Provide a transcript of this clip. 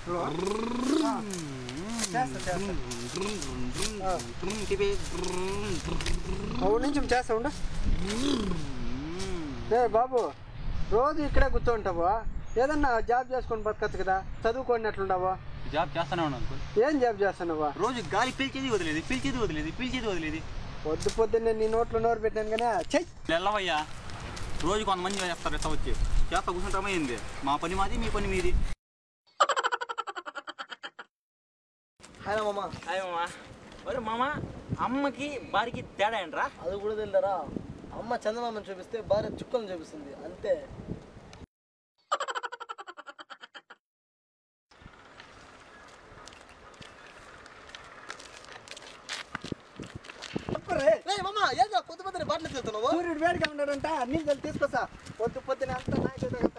Hello ఆ. చేస్తా చేస్తా ఆ. ఒక నిమిషం చేస్తా ఉండు ఏ బాబు రోజు ఇక్కడే కూర్చోంటావా ఏదన్నా జాబ్ చేసుకొని బతకచ్చు కదా చదువుకోనట్లుండవా జాబ్ చేస్తానే ఉన్నాను అంకుల్ ఏం జాబ్ చేస్తున్నావా రోజు గాలి పీల్చేది వదిలేదు పీల్చేది వదిలేదు పీల్చేది వదిలేదు పొద్దు పొద్దున్నే నీ నోట్లో నోరు పెట్టాను కానీ చెయ్యి వెళ్ళవయ్యా రోజు కొంతమంది చేస్తారు ఎట్లా వచ్చి చేస్తా కూర్చుంటామైంది మా పని మాది మీ పని మీది ఆయన మామ అయ్య మామ ఒరే మామ అమ్మకి బారికి తేడా ఏంట్రా అది కూడా తెలియరా అమ్మ చందమామని చూపిస్తే భార్య చుక్కలను చూపిస్తుంది అంతే రేయ్ మామ ఏంట్రా పొద్దు పొద్దున బాటలు వెళ్తున్నావు సూర్యుడు వేడిగా ఉన్నాడంట నీళ్ళు తీసుకొస్తా పొద్దు పొద్దున అంతా నాయకుడు